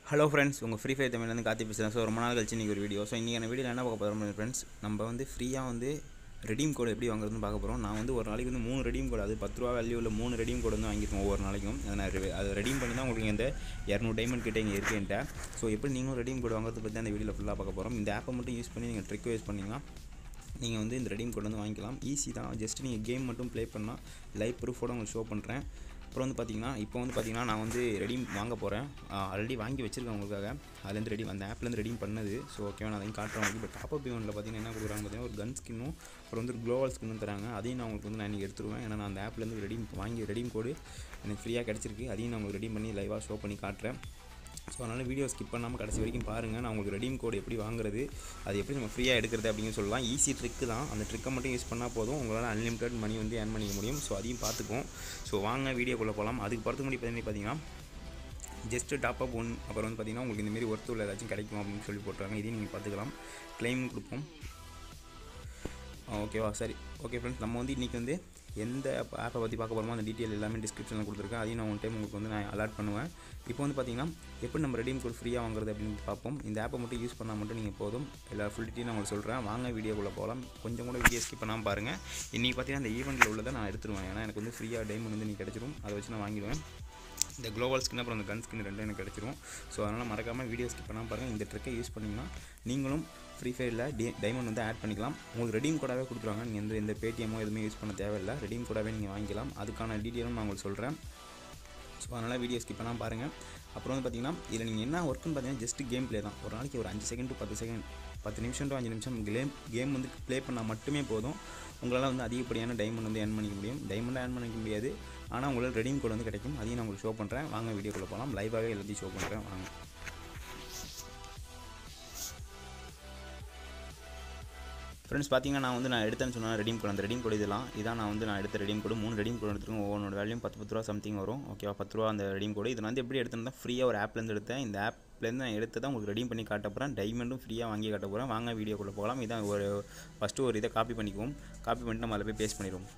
hello friends உங்கள் Free Fire தமிழ்லேருந்து காத்தி பேசுகிறேன் ஸோ ரொம்ப நாள் கழிச்சு இன்றைக்கி ஒரு வீடியோ ஸோ இன்றைக்கி வீடியோ என்ன பார்க்க போகிறோம் ஃப்ரெண்ட்ஸ் நம்ம வந்து ஃப்ரீயாக வந்து ரெடீம் கோடு எப்படி வாங்குறதுன்னு பார்க்க போகிறோம் நான் வந்து ஒரு நாளைக்கு வந்து மூணு ரெடீம் கோடு அது பத்து ரூபா வேல்யூ உள்ள மூணு ரெடீம் கோடு வந்து வாங்கியிருக்கோம் ஒவ்வொரு நாளைக்கும் அதை நான் re- அதை ரெடீம் பண்ணி தான் உங்களுக்கு இந்த இரநூறு டைமண்ட் கிட்ட இங்கே இருக்குன்ட்ட ஸோ எப்படி நீங்களும் ரெடீம் கோடு வாங்குறது பற்றி அந்த வீடியோவில் ஃபுல்லாக பார்க்க போகிறோம் இந்த ஆப்பை மட்டும் யூஸ் பண்ணி நீங்கள் ட்ரிக் யூஸ் பண்ணிங்கன்னா நீங்கள் வந்து இந்த ரெடீம் கோட் வந்து வாங்கிக்கலாம் ஈஸி தான் ஜஸ்ட் நீங்கள் கேம் மட்டும் ப்ளே பண்ணால் லைவ் ப்ரூஃபோட உங்களுக்கு ஷோ பண்ணுறேன் அப்புறம் வந்து பார்த்தீங்கன்னா இப்போ வந்து பார்த்தீங்கன்னா நான் வந்து ரெடீம் வாங்க போகிறேன் ஆல்ரெடி வாங்கி வச்சிருக்கேன் உங்களுக்காக அதுலேருந்து ரெடி அந்த ஆப்லேருந்து ரெடீம் பண்ணது ஸோ ஓகேவா நான் அதையும் காட்டுறேன் உங்களுக்கு இப்போ டாப் அப் இவனில் பார்த்தீங்கன்னா என்ன கொடுக்குறாங்க பார்த்தீங்கன்னா ஒரு கன் ஸ்கின்னும் அப்புறம் வந்து க்ளோவல் ஸ்கின்னும் தராங்க அதையும் நான் உங்களுக்கு வந்து நான் இன்றைக்கி எடுத்துருவேன் ஏன்னா நான் அந்த ஆப்லேருந்து ரெடீம் வாங்கி ரெடீம் கோடு எனக்கு ஃப்ரீயாக கிடச்சிருக்கு அதையும் நான் உங்களுக்கு ரெடீம் பண்ணி லைவாக ஷோ பண்ணி காட்டுறேன் ஸோ அதனால் வீடியோ ஸ்கிப் பண்ணாமல் கடைசி வரைக்கும் பாருங்கள் நான் உங்களுக்கு ரெடீம் கோடு எப்படி வாங்குறது அது எப்படி நம்ம ஃப்ரீயாக எடுக்கிறது அப்படின்னு சொல்லலாம் ஈஸி ட்ரிக்கு தான் அந்த ட்ரிக்கை மட்டும் யூஸ் பண்ணால் போதும் உங்களால் அன்லிமிட்டட் மணி வந்து ஏர்ன் பண்ணிக்க முடியும் ஸோ அதையும் பார்த்துக்கும் ஸோ வாங்க வீடியோக்குள்ளே போகலாம் அதுக்கு போகிறதுக்கு முன்னாடி பார்த்தீங்கன்னா ஜஸ்ட்டு டாப் அப் ஒன் அப்புறம் வந்து பார்த்தீங்கன்னா உங்களுக்கு இந்தமாரி ஒர்த்து உள்ள ஏதாச்சும் கிடைக்கும் அப்படின்னு சொல்லி போட்டுருக்காங்க இதையும் நீங்கள் பார்த்துக்கலாம் claim கொடுப்போம் ஓகேவா சரி ஓகே ஃப்ரெண்ட்ஸ் நம்ம வந்து இன்றைக்கி வந்து எந்த ஆப்பை பற்றி பார்க்க போகிறோமோ அந்த டீட்டெயில் எல்லாமே டிஸ்கிரிப்ஷனில் கொடுத்துருக்கேன் அதையும் நான் ஒன் டைம் உங்களுக்கு வந்து நான் அலாட் பண்ணுவேன் இப்போ வந்து பார்த்தீங்கன்னா எப்படி நம்ம ரெடீம் கோட் ஃப்ரீயாக வாங்குறது அப்படின்னு பார்ப்போம் இந்த ஆப்பை மட்டும் யூஸ் பண்ணால் மட்டும் நீங்கள் போதும் எல்லா ஃபுல் டீட்டெயில் நான் உங்களுக்கு சொல்கிறேன் வாங்க வீடியோக்குள்ளே போகலாம் கொஞ்சம் கூட வீடியோ ஸ்கிப் பண்ணாமல் பாருங்கள் இன்றைக்கி பார்த்தீங்கன்னா இந்த ஈவெண்ட்டில் உள்ளதை நான் எடுத்துருவேன் ஏன்னா எனக்கு வந்து ஃப்ரீயாக டைமண்ட் வந்து நீ கிடச்சிரும் அதை வச்சு நான் வாங்கிடுவேன் இந்த குளோபல் ஸ்கின் அப்புறம் அந்த கன் ஸ்கின் ரெண்டும் எனக்கு கிடச்சிரும் ஸோ அதனால் மறக்காமல் வீடியோ ஸ்கிப் பண்ணாமல் பாருங்கள் இந்த ட்ரிக்கை யூஸ் பண்ணிங்கன்னா நீங்களும் ஃப்ரீ ஃபயரில் டி டைமண்ட் வந்து ஆட் பண்ணிக்கலாம் உங்களுக்கு ரெடீம் கோடாகவே கொடுத்துருவாங்க நீங்கள் எந்த எந்த பேடிஎம்மோ எதுவுமே யூஸ் பண்ண தேவையில்லை ரெடீம் கோடாகவே நீங்கள் வாங்கிக்கலாம் அதுக்கான டீட்டெயிலும் நான் உங்களுக்கு சொல்கிறேன் ஸோ அதனால் வீடியோ ஸ்கிப் பண்ணாமல் பாருங்கள் அப்புறம் வந்து பார்த்தீங்கன்னா இதில் நீங்கள் என்ன ஒர்க்குன்னு பார்த்தீங்கன்னா ஜஸ்ட் கேம் ப்ளே தான் ஒரு நாளைக்கு ஒரு அஞ்சு செகண்ட் டு பத்து செகண்ட் பத்து நிமிஷம் டு அஞ்சு நிமிஷம் கேம் கேம் வந்து ப்ளே பண்ணால் மட்டுமே போதும் உங்களால் வந்து அதிகப்படியான டைமண்ட் வந்து ஏர்ன் பண்ணிக்க முடியும் டைமண்ட் ஏர்ன் பண்ணிக்க முடியாது ஆனால் உங்களுக்கு ரெடீம் கோட் வந்து கிடைக்கும் அதையும் நான் உங்களுக்கு ஷோ பண்ணுறேன் வாங்க வீடியோக்குள்ளே போகலாம் லைவாகவே எல்லாத்தையும் ஷோ பண்ணுறேன் வாங்க ஃப்ரெண்ட்ஸ் பார்த்தீங்கன்னா நான் வந்து நான் எடுத்தேன்னு சொன்னால் ரெடீம் கோட் அந்த ரெடீம் கோட் இதெல்லாம் இதான் நான் வந்து நான் எடுத்த ரெடீம் கோடு மூணு ரெடீம் கோட் எடுத்துருக்கேன் ஒவ்வொன்றோட வேலையும் பத்து பத்து ரூபா சம்திங் வரும் ஓகேவா பத்து ரூபா அந்த ரெடீம் கோடு இதை நான் வந்து எப்படி எடுத்தேன்னா ஃப்ரீயாக ஒரு ஆப்லேருந்து எடுத்தேன் இந்த ஆப்லேருந்து நான் எடுத்து தான் உங்களுக்கு ரெடீம் பண்ணி காட்ட போகிறேன் டைமண்டும் ஃப்ரீயாக வாங்கி காட்ட போகிறேன் வாங்க வீடியோக்குள்ளே போகலாம் இதான் ஒரு ஃபஸ்ட்டு ஒரு இதை காப்பி பண்ணிக்குவோம் காப்பி பண்ணிட்டு நம்ம அதில் போய் பேஸ்ட் பண்ணிடுவோம்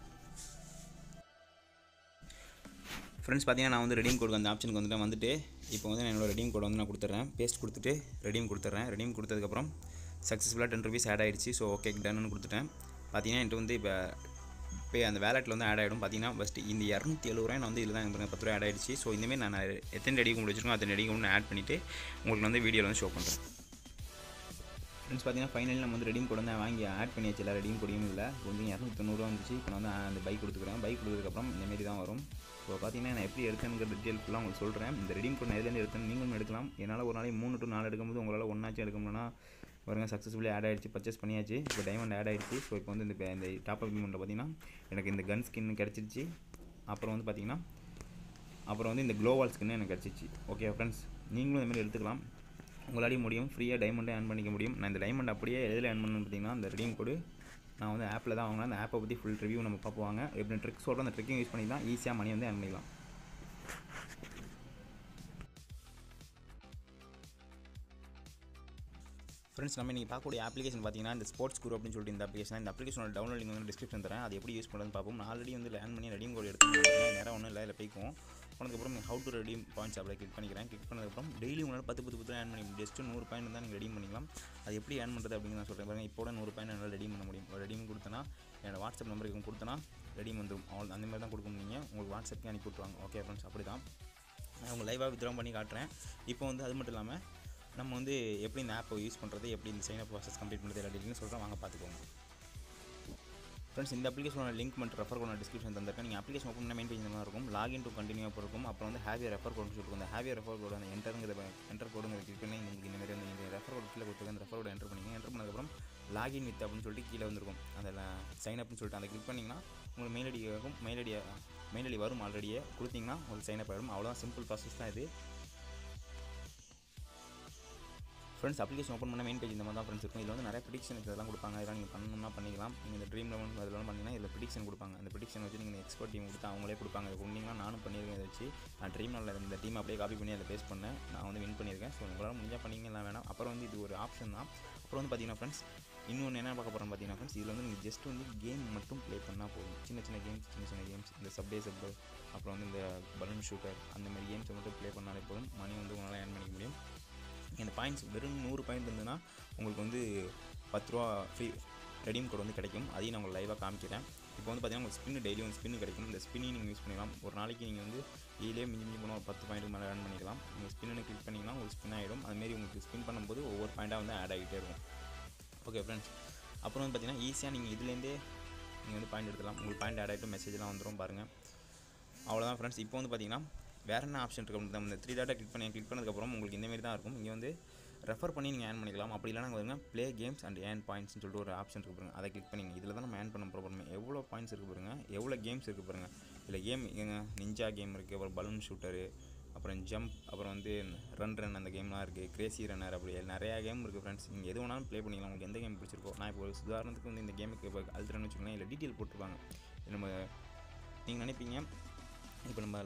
ஃப்ரெண்ட்ஸ் பார்த்தீங்கன்னா நான் வந்து ரெடீம் கோடுக்கு அந்த ஆப்ஷனுக்கு வந்துட்டு வந்துட்டு இப்போ வந்து நான் என்னோட ரெடீம் கோட் வந்து நான் கொடுத்துட்றேன் பேஸ்ட் கொடுத்துட்டு ரெடீம் கொடுத்துட்றேன் ரெடீம் கொடுத்ததுக்கப்புறம் சக்ஸஸ்ஃபுல்லாக டென் ருபீஸ் ஆட் ஆயிடுச்சு ஸோ ஓகே டன்னு கொடுத்துட்டேன் பார்த்தீங்கன்னா என்கிட்ட வந்து இப்போ இப்போ அந்த வேலெட்டில் வந்து ஆட் ஆகிடும் பார்த்தீங்கன்னா ஃபஸ்ட்டு இந்த இரநூத்தி எழுபது ரூபாய் நான் வந்து இதில் தான் எனக்கு பத்து ரூபா ஆட் ஆயிடுச்சு ஸோ இந்தமாரி நான் எத்தனை ரெடி கொண்டு வச்சிருக்கோம் அத்தனை ரெடி கொண்டு ஆட் பண்ணிவிட்டு உங்களுக்கு வந்து வீடியோவில் வந்து ஷோ பண்ணுறேன் ஃப்ரெண்ட்ஸ் பார்த்தீங்கன்னா ஃபைனலி நம்ம வந்து ரெடீம் கோட் வந்து வாங்கி ஆட் பண்ணியாச்சு எல்லா ரெடீம் கோடையும் இல்லை இப்போ வந்து இரநூத்தி தொண்ணூறுவா வந்துச்சு இப்போ நான் வந்து அந்த பைக் கொடுத்துக்கிறேன் பைக் கொடுத்ததுக்கப்புறம் இந்தமாரி தான் வரும் ஸோ பார்த்தீங்கன்னா நான் எப்படி எடுத்தேங்கிற டீட்டெயில் ஃபுல்லாக உங்களுக்கு சொல்கிறேன் இந்த ரெடீம் கோட் நான் எதுலேருந்து எடுத்தேன் நீங்களும் எடுக்கலாம் என்னால் ஒரு நாளைக்கு மூணு டு நாலு எடுக்கும்போது உங்களால் ஒன்றாச்சும் எடுக்க முடியும்னா பாருங்க சக்ஸஸ்ஃபுல்லி ஆட் ஆயிடுச்சு பர்ச்சேஸ் பண்ணியாச்சு இப்போ டைமண்ட் ஆட் ஆயிடுச்சு ஸோ இப்போ வந்து இந்த பே- இந்த டாப் அப் பேமெண்ட்டில் பார்த்தீங்கன்னா எனக்கு இந்த கன் ஸ்கின் கிடச்சிருச்சு அப்புறம் வந்து பார்த்தீங்கன்னா அப்புறம் வந்து இந்த க்ளோவால் ஸ்கின்னு எனக்கு கிடச்சிச்சு ஓகே ஃப்ரெண்ட்ஸ் நீங்களும் இந்த மாதிரி எடுத்துக்கலாம் உங்களாலையும் முடியும் ஃப்ரீயாக டைமண்டை ஏர்ன் பண்ணிக்க முடியும் நான் இந்த டைமண்ட் அப்படியே எதில் ஏர்ன் பண்ணணும்னு பார்த்தீங்கன்னா அந்த ரெடீம் கோடு நான் வந்து ஆப்பில் தான் வாங்கினேன் அந்த ஆப்பை பற்றி ஃபுல் ரிவ்யூ நம்ம பார்ப்போம் எப்படி ட்ரிக் சொல்கிறோம் அந்த ட்ரிக்கையும் யூஸ் பண்ணி தான் ஈஸியாக மணி வந்து ஏர்ன் பண்ணிக்கலாம் ஃப்ரெண்ட்ஸ் நம்ம நீங்கள் பார்க்கக்கூடிய அப்ளிகேஷன் பார்த்தீங்கன்னா இந்த ஸ்போர்ட்ஸ் குரூப் அப்படின்னு சொல்லிட்டு இந்த அப்ளிகேஷன் இந்த அப்ளிகேஷனோட டவுன்லோட் லிங்க் வந்து டிஸ்கிரிப்ஷன் தரேன் அது எப்படி யூஸ் பண்ணுறதுன்னு பார்ப்போம் நான் ஆல்ரெடி வந்து லேர்ன் பண்ணி ரெடியும் கோட் எடுத்து நேரம் ஒன்றும் இல்லை இதில் போய்க்கும் போனதுக்கப்புறம் ஹவு டு ரெடீம் பாயிண்ட்ஸ் அப்படியே கிளிக் பண்ணிக்கிறேன் கிளிக் பண்ணதுக்கப்புறம் டெய்லி உங்களால் பத்து பத்து பத்து ஏர்ன் பண்ணி முடியும் ஜஸ்ட் நூறு பாயிண்ட் தான் நீங்கள் ரெடீம் பண்ணிக்கலாம் அது எப்படி ஏர்ன் பண்ணுறது அப்படின்னு நான் சொல்கிறேன் பாருங்க இப்போ நூறு பாயிண்ட் என்னால் ரெடீம் பண்ண முடியும் ரெடீம் கொடுத்தனா என்னோட வாட்ஸ்அப் நம்பருக்கு கொடுத்தனா ரெடீம் வந்துடும் அவள் அந்த மாதிரி தான் கொடுக்கணும் நீங்கள் உங்களுக்கு வாட்ஸ்அப்க்கு அனுப்பி விட்ருவாங்க ஓகே ஃப்ரெண்ட்ஸ் அப்படி தான் நான் உங்கள் லைவாக வித்ரா பண்ணி காட்டுறேன் இப்போ வந்து அது மட்டும் இல்லாமல் நம்ம வந்து எப்படி இந்த ஆப்பை யூஸ் பண்ணுறது எப்படி இந்த சைன் அப் ப்ராசஸ் கம்ப்ளீட் பண்ணுறது எல்லா டீட்டெயிலும் சொல்கிறேன் வாங்க பார்த்துக்கோங்க ஃப்ரெண்ட்ஸ் இந்த அப்ளிகேஷனோட லிங்க் மட்டும் ரெஃபர் கோட் டிஸ்கிரிப்ஷன் தந்திருக்கேன் நீங்கள் அப்ளிகேஷன் ஓப்பன் பண்ண மெயின் பேஜ் மாதிரி இருக்கும் லாகின் டு கண்டினியூ இருக்கும் அப்புறம் வந்து ஹேவியர் ரெஃபர் கோட் சொல்லிருக்கும் அந்த ஹேவியர் ரெஃபர் கோட் அந்த என்டருங்கிற என்டர் கோடுங்கிற கிளிக் பண்ணி உங்களுக்கு இந்த மாதிரி வந்து இந்த ரெஃபர் கோட் கீழே கொடுத்துருக்க அந்த ரெஃபர் கோட் என்டர் பண்ணிங்க என்டர் பண்ணதுக்கப்புறம் லாகின் வித் அப்படின்னு சொல்லிட்டு கீழே வந்திருக்கும் அதில் சைன் அப்னு சொல்லிட்டு அந்த கிளிக் பண்ணிங்கன்னா உங்களுக்கு மெயில் ஐடி கேட்கும் மெயில் ஐடி மெயில் ஐடி வரும் ஆல்ரெடியே கொடுத்தீங்கன்னா உங்களுக்கு சைன் அப் ஆகிடும் அவ்வளோதான் சிம்பிள் ப்ராசஸ் தான் இது ஃப்ரெண்ட்ஸ் அப்ளிகேஷன் ஓப்பன் பண்ண மெயின் பேஜ் இந்த மாதிரி தான் ஃப்ரெண்ட்ஸ் இருக்கும் இதில் வந்து நிறைய ப்ரிடிக்ஷன் இதெல்லாம் கொடுப்பாங்க இதெல்லாம் நீங்கள் பண்ணணும்னா பண்ணிக்கலாம் நீங்கள் இந்த ட்ரீம் லெவன் அதெல்லாம் பண்ணிங்கன்னா இதில் ப்ரிடிக்ஷன் கொடுப்பாங்க அந்த ப்ரிடிக்ஷன் வச்சு நீங்கள் எக்ஸ்பர்ட் டீம் கொடுத்து அவங்களே கொடுப்பாங்க இது கொண்டீங்கன்னா நானும் பண்ணியிருக்கேன் இதை வச்சு நான் ட்ரீம் லெவலில் இந்த டீம் அப்படியே காப்பி பண்ணி அதில் பேஸ்ட் பண்ணேன் நான் வந்து வின் பண்ணியிருக்கேன் ஸோ உங்களால் முடிஞ்சால் பண்ணிங்கன்னா வேணாம் அப்புறம் வந்து இது ஒரு ஆப்ஷன் தான் அப்புறம் வந்து பார்த்தீங்கன்னா ஃப்ரெண்ட்ஸ் இன்னொன்று என்ன பார்க்க போகிறோம் பார்த்தீங்கன்னா ஃப்ரெண்ட்ஸ் இதில் வந்து நீங்கள் ஜஸ்ட் வந்து கேம் மட்டும் ப்ளே பண்ணால் போதும் சின்ன சின்ன கேம்ஸ் சின்ன சின்ன கேம்ஸ் இந்த சப்டே சப் அப்புறம் வந்து இந்த பலூன் ஷூட்டர் அந்த மாதிரி கேம்ஸை மட்டும் ப்ளே பண்ணாலே போதும் மணி வந்து உங்களால் ஏர்ன் பண்ணிக்க முடியும் இந்த பாயிண்ட்ஸ் வெறும் நூறு பாயிண்ட் இருந்ததுன்னா உங்களுக்கு வந்து பத்து ரூபா ஃப்ரீ ரெடீம் கோட் வந்து கிடைக்கும் அதையும் நான் உங்களுக்கு லைவாக காமிக்கிறேன் இப்போ வந்து பார்த்தீங்கன்னா உங்களுக்கு ஸ்பின்னு டெய்லி வந்து ஸ்பின்னு கிடைக்கும் இந்த ஸ்பின்னையும் நீங்கள் யூஸ் பண்ணிக்கலாம் ஒரு நாளைக்கு நீங்கள் வந்து இதுலேயே மிஞ்சி மிஞ்சி போனால் ஒரு பத்து பாயிண்ட் மேலே ரன் பண்ணிக்கலாம் நீங்கள் ஸ்பின்னு கிளிக் பண்ணிங்கன்னா உங்களுக்கு ஸ்பின் ஆகிடும் அதுமாரி உங்களுக்கு ஸ்பின் பண்ணும்போது ஒவ்வொரு பாயிண்ட்டாக வந்து ஆட் ஆகிட்டே இருக்கும் ஓகே ஃப்ரெண்ட்ஸ் அப்புறம் வந்து பார்த்தீங்கன்னா ஈஸியாக நீங்கள் இதுலேருந்தே நீங்கள் வந்து பாயிண்ட் எடுத்துக்கலாம் உங்களுக்கு பாயிண்ட் ஆட் ஆகிட்டு மெசேஜ்லாம் வந்துடும் பாருங்கள் அவ்வளோதான் ஃப்ரெண்ட்ஸ் இப்போ வந்து பார்த்தீங்கன்னா வேறு என்ன ஆப்ஷன் இருக்குது அப்படின்னு இந்த த்ரீ டாட்டா கிளிக் பண்ணி கிளிக் பண்ணதுக்கப்புறம் உங்களுக்கு இந்தமாரி தான் இருக்கும் இங்கே வந்து ரெஃபர் பண்ணி நீங்கள் ஏர்ன் பண்ணிக்கலாம் அப்படி இல்லைனா பாருங்க ப்ளே கேம்ஸ் அண்ட் ஏர்ன் பாயிண்ட்ஸ்னு சொல்லிட்டு ஒரு ஆப்ஷன் இருக்கு பாருங்க அதை கிளிக் பண்ணிங்க இதில் தான் நம்ம ஏர்ன் பண்ண போகிறோம் எவ்வளோ பாயிண்ட்ஸ் இருக்குது பாருங்க எவ்வளோ கேம்ஸ் இருக்குது பாருங்க இதில் கேம் நிஞ்சா கேம் இருக்குது அப்புறம் பலூன் ஷூட்டரு அப்புறம் ஜம்ப் அப்புறம் வந்து ரன் ரன் அந்த கேம்லாம் இருக்குது கிரேசி ரன்னர் அப்படி நிறையா கேம் இருக்குது ஃப்ரெண்ட்ஸ் நீங்கள் எது வேணாலும் ப்ளே பண்ணிக்கலாம் உங்களுக்கு எந்த கேம் பிடிச்சிருக்கோ நான் இப்போ ஒரு உதாரணத்துக்கு வந்து இந்த கேமுக்கு இப்போ அழுத்துறேன்னு வச்சுக்கோங்களேன் இல்லை டீட்டெயில் போட்டிருப்பாங்க நம்ம நீங்கள் நினைப்பீங்க இப்போ நம்ம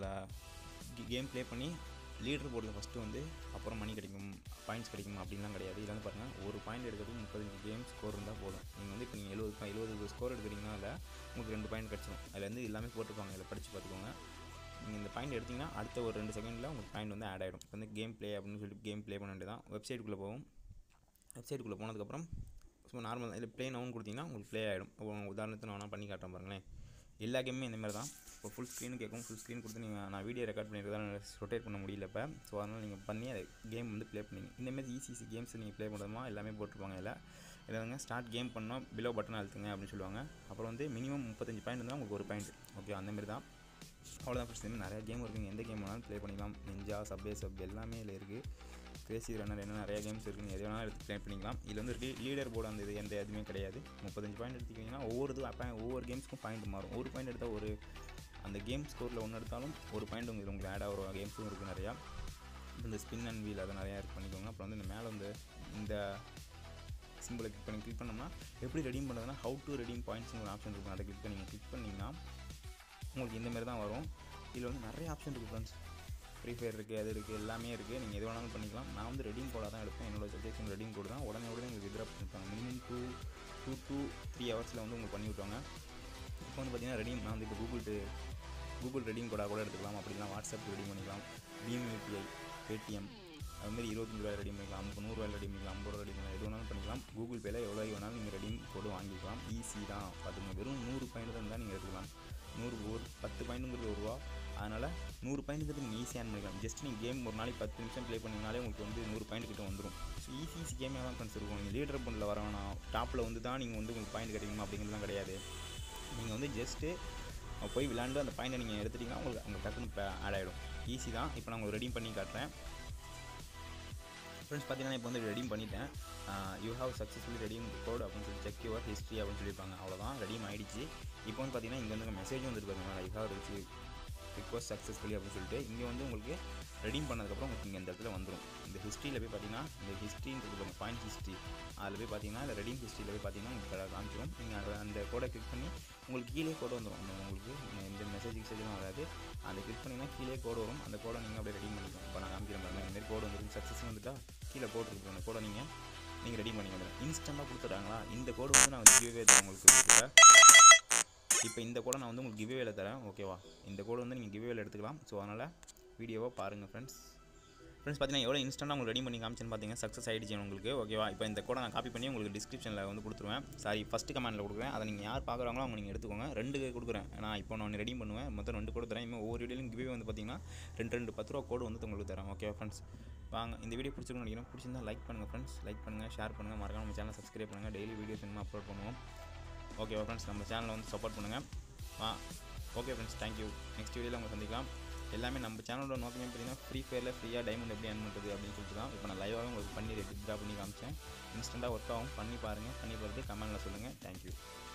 கேம் ப்ளே பண்ணி லீடர் போர்டில் ஃபஸ்ட்டு வந்து அப்புறம் மணி கிடைக்கும் பாயிண்ட்ஸ் கிடைக்கும் அப்படின்லாம் கிடையாது இதில் வந்து பாருங்கள் ஒரு பாயிண்ட் எடுக்கிறதுக்கு முப்பத்தஞ்சு கேம் ஸ்கோர் இருந்தால் போதும் நீங்கள் வந்து இப்போ நீங்கள் எழுபது எழுபது ஸ்கோர் எடுக்கிறீங்கன்னா அதில் உங்களுக்கு ரெண்டு பாயிண்ட் கிடச்சிரும் அதில் வந்து எல்லாமே போட்டிருப்பாங்க இதில் படித்து பார்த்துக்கோங்க நீங்கள் இந்த பாயிண்ட் எடுத்திங்கன்னா அடுத்த ஒரு ரெண்டு செகண்டில் உங்களுக்கு பாயிண்ட் வந்து ஆட் ஆகிடும் இப்போ வந்து கேம் ப்ளே அப்படின்னு சொல்லிட்டு கேம் ப்ளே பண்ண வேண்டியதான் வெப்சைட்டுக்குள்ளே போகும் வெப்சைட்டுக்குள்ளே போனதுக்கப்புறம் சும்மா நார்மல் இதில் ப்ளே நவுன் கொடுத்தீங்கன்னா உங்களுக்கு ப்ளே ஆகிடும் இப்போ உதாரணத்தை நான் வேணால் பண்ணி காட்டுறேன் பாருங்களேன் எல்லா கேமுமே இந்த மாதிரி தான் இப்போ ஃபுல் ஸ்க்ரீன் கேட்கும் ஃபுல் ஸ்க்ரீன் கொடுத்து நீங்கள் நான் வீடியோ ரெக்கார்ட் பண்ணியிருக்கதான் ரொட்டேட் பண்ண முடியல இப்போ ஸோ அதனால் நீங்கள் பண்ணி அதை கேம் வந்து ப்ளே பண்ணிங்க இந்தமாரி ஈஸி ஈஸி கேம்ஸ் நீங்கள் ப்ளே பண்ணுறதுமா எல்லாமே போட்டிருப்பாங்க இதில் இதில் வந்து ஸ்டார்ட் கேம் பண்ணோம் பிலோ பட்டன் அழுத்துங்க அப்படின்னு சொல்லுவாங்க அப்புறம் வந்து மினிமம் முப்பத்தஞ்சு பாயிண்ட் இருந்தால் உங்களுக்கு ஒரு பாயிண்ட் ஓகே அந்தமாரி தான் அவ்வளோதான் ஃபஸ்ட் டைம் நிறைய கேம் இருக்குங்க எந்த கேம் வேணாலும் ப்ளே பண்ணிக்கலாம் நெஞ்சா சப்வே சப் எல்லாமே இதில் இருக்குது கிரேசி ரன்னர் என்ன நிறைய கேம்ஸ் இருக்குங்க எது வேணாலும் எடுத்து ப்ளே பண்ணிக்கலாம் இதில் வந்து லீடர் போர்டு அந்த இது எந்த எதுவுமே கிடையாது முப்பத்தஞ்சு பாயிண்ட் எடுத்துக்கிட்டிங்கன்னா ஒவ்வொரு இது அப்போ ஒவ்வொரு கேம்ஸ்க்கும் பாயிண்ட் மாறும் ஒரு பாயிண்ட் எடுத்தால் ஒரு அந்த கேம் ஸ்கோரில் ஒன்று எடுத்தாலும் ஒரு பாயிண்ட் உங்களுக்கு உங்களுக்கு ஆட் ஆகிற கேம்ஸும் இருக்குது நிறையா இந்த ஸ்பின் அண்ட் வீல் அதை நிறையா இது பண்ணிக்கோங்க அப்புறம் வந்து இந்த மேலே வந்து இந்த சிம்பிளை கிளிக் பண்ணி கிளிக் பண்ணோம்னா எப்படி ரெடீம் பண்ணுறதுனா ஹவு டு ரெடீம் பாயிண்ட்ஸ்னு ஒரு ஆப்ஷன் இருக்கும் அதை கிளிக் பண்ணி கிளிக் பண்ணிங்கன்னா உங்களுக்கு இந்த மாதிரி தான் வரும் இதில் வந்து நிறைய ஆப்ஷன் இருக்குது ஃப்ரெண்ட்ஸ் ஃப்ரீ ஃபயர் இருக்குது அது இருக்குது எல்லாமே இருக்குது நீங்கள் எது வேணாலும் பண்ணிக்கலாம் நான் வந்து ரெடீம் கோடாக தான் எடுப்பேன் என்னோட சஜஷன் ரெடீம் கோடு தான் உடனே உடனே உங்களுக்கு வித்ரா பண்ணிப்பாங்க minimum two two two three ஹவர்ஸில் வந்து உங்களுக்கு பண்ணி விட்ருவாங்க இப்போ வந்து பார்த்தீங்கன்னா ரெடீம் நான் வந்து இப்போ கூகுள் பே கூகுள் ரெடீம் கோடாக கூட எடுத்துக்கலாம் அப்படிலாம் வாட்ஸ்அப் ரெடீம் பண்ணிக்கலாம் பீம் யூபிஐ பேடிஎம் அதுமாதிரி இருபத்தஞ்சு ரூபாய் ரெடி பண்ணிக்கலாம் ஐம்பது நூறுரூவா ரெடி பண்ணிக்கலாம் ஐம்பது ரூபா ரெடி பண்ணிக்கலாம் எது வேணாலும் பண்ணிக்கலாம் கூகுள் பேயில் எவ்வளோ வேணாலும் நீங்கள் ரெடீம் கோடு வாங்கிக்கலாம் ஈஸி தான் பார்த்துங்க வெறும் நூறு பாயிண்ட் தான் நீங்கள் எடுத்துக்கலாம் நூறு ஒரு பத்து பாயிண்ட்டுங்கிறது ஒரு ரூபா அதனால் நூறு பாயிண்ட்டுங்கிறது நீங்கள் ஈஸியாக பண்ணிக்கலாம் ஜஸ்ட் நீங்கள் கேம் ஒரு நாளைக்கு பத்து நிமிஷம் ப்ளே பண்ணிங்கனாலே உங்களுக்கு வந்து நூறு பாயிண்ட் கிட்ட வந்துடும் ஸோ ஈஸி ஈஸி கேமே தான் ஃப்ரெண்ட்ஸ் இருக்கும் நீங்கள் லீடர் பண்ணில் வர வேணாம் டாப்பில் வந்து தான் நீங்கள் வந்து உங்களுக்கு பாயிண்ட் கிடைக்கணும் அப்படிங்கிறதுலாம் கிடையாது நீங்கள் வந்து ஜஸ்ட்டு போய் விளாண்டு அந்த பாயிண்ட்டை நீங்கள் எடுத்துட்டிங்கன்னா உங்களுக்கு அங்கே டக்குன்னு இப்போ ஆட் ஆகிடும் ஈஸி தான் இப்போ நான் உங்களுக்கு ரெடி பண்ணி காட்டுறேன் ஃப்ரெண்ட்ஸ் பார்த்தீங்கன்னா இப்போ வந்து ரெடீம் பண்ணிட்டேன் you have successfully redeem code அப்படின்னு சொல்லி செக் யுவர் ஹிஸ்ட்ரி அப்படின்னு சொல்லியிருப்பாங்க அவ்வளோதான் ரெடீம் ஆகிடுச்சு இப்போ வந்து பார்த்தீங்கன்னா இங்கே வந்து மெசேஜ் வந்துருக்கு பாருங்க you have receive request successfully அப்படின்னு சொல்லிட்டு இங்கே வந்து உங்களுக்கு ரெடீம் பண்ணதுக்கப்புறம் உங்களுக்கு இங்கே இந்த இடத்துல வந்துடும் இந்த ஹிஸ்ட்ரியில் போய் பார்த்தீங்கன்னா இந்த ஹிஸ்ட்ரின்றது பாருங்க பாயிண்ட் ஹிஸ்ட்ரி அதில் போய் பார்த்தீங்கன்னா இந்த ரெடீம் ஹிஸ்ட்ரியில் போய் பார்த்தீங்கன்னா உங்களுக்கு காமிச்சிடும் நீங்கள் அந்த கோடை கிளிக் பண்ணி உங்களுக்கு கீழே கோடு வந்துடும் அந்த உங்களுக்கு இந்த மெசேஜ் கிசேஜ்லாம் வராது அதை கிளிக் பண்ணிங்கன்னா கீழே கோடு வரும் அந்த கோடை நீங்கள் அப்படியே ரெடி பண்ணிக்கலாம் இப்போ நான் காமிக்கிறேன் பாருங்க இந்த மாதிரி கோடு வந்துருக்கு சக்ஸஸ் வந்துட்டா கீழே கோடு இருக்கு அந்த கோடை நீங்கள் நீங்கள் ரெடி பண்ணிக்கலாம் இன்ஸ்டண்ட்டாக கொடுத்துட்டாங்களா இந்த கோடு வந்து நான் வந்து கிவ்வே தரேன் உங்களுக்கு இப்போ இந்த கோடை நான் வந்து உங்களுக்கு கிவ்வேல தரேன் ஓகேவா இந்த கோடு வந்து நீங்கள் கிவ்வேல எடுத்துக்கலாம் ஸோ அதனால் வீடியோவை பாருங்கள் ஃப்ரெண்ட்ஸ் ஃப்ரெண்ட்ஸ் பார்த்தீங்கன்னா எவ்வளோ இன்ஸ்டன்ட்டாக உங்களுக்கு ரெடி பண்ணி காமிச்சேன்னு பார்த்தீங்கன்னா சக்ஸஸ் ஆகிடுச்சு உங்களுக்கு ஓகேவா இப்போ இந்த கோடை நான் காப்பி பண்ணி உங்களுக்கு டிஸ்கிரிப்ஷனில் வந்து கொடுத்துருவேன் சாரி ஃபஸ்ட்டு கமெண்ட்டில் கொடுக்குறேன் அதை நீங்கள் யார் பார்க்குறாங்களோ அவங்க நீங்கள் எடுத்துக்கோங்க ரெண்டு கொடுக்குறேன் நான் இப்போ நான் ரெடி பண்ணுவேன் மொத்தம் ரெண்டு கோடு தரேன் இனிமேல் ஒவ்வொரு வீடியோலையும் கிவே வந்து பார்த்தீங்கன்னா ரெண்டு ரெண்டு பத்து ரூபா கோடு வந்து உங்களுக்கு தரேன் ஓகே ஃப்ரெண்ட்ஸ் வாங்க இந்த வீடியோ பிடிச்சிருக்குன்னு நினைக்கிறேன் பிடிச்சிருந்தா லைக் பண்ணுங்கள் ஃப்ரெண்ட்ஸ் லைக் பண்ணுங்கள் ஷேர் பண்ணுங்கள் மறக்காம நம்ம சேனல் சப்ஸ்கிரைப் பண்ணுங்கள் டெய்லி வீடியோஸ் இன்னும் அப்லோட் பண்ணுவோம் ஓகேவா ஃப்ரெண்ட்ஸ் நம்ம சேனலை வந்து சப்போர்ட் பண்ணுங்கள் ஆ ஓகே ஃப்ரெண்ட்ஸ் தேங்க்யூ நெக்ஸ்ட் வீடியோவில் உங்களை சந்திக்கலாம் எல்லாமே நம்ம சேனலோட நோக்கமே பார்த்தீங்கன்னா ஃப்ரீ ஃபயரில் ஃப்ரீயாக டைமண்ட் எப்படி ஏர்ன் பண்ணுறது அப்படின்னு சொல்லிட்டு தான் இப்போ நான் லைவாக உங்களுக்கு பண்ணி வித்ரா பண்ணி காமிச்சேன் இன்ஸ்டண்ட்டாக ஒர்க் ஆகும் பண்ணி பாருங்கள் பண்ணி பார்த்துட்டு கமெண்ட்டில் சொல்லுங்கள் தேங்க்யூ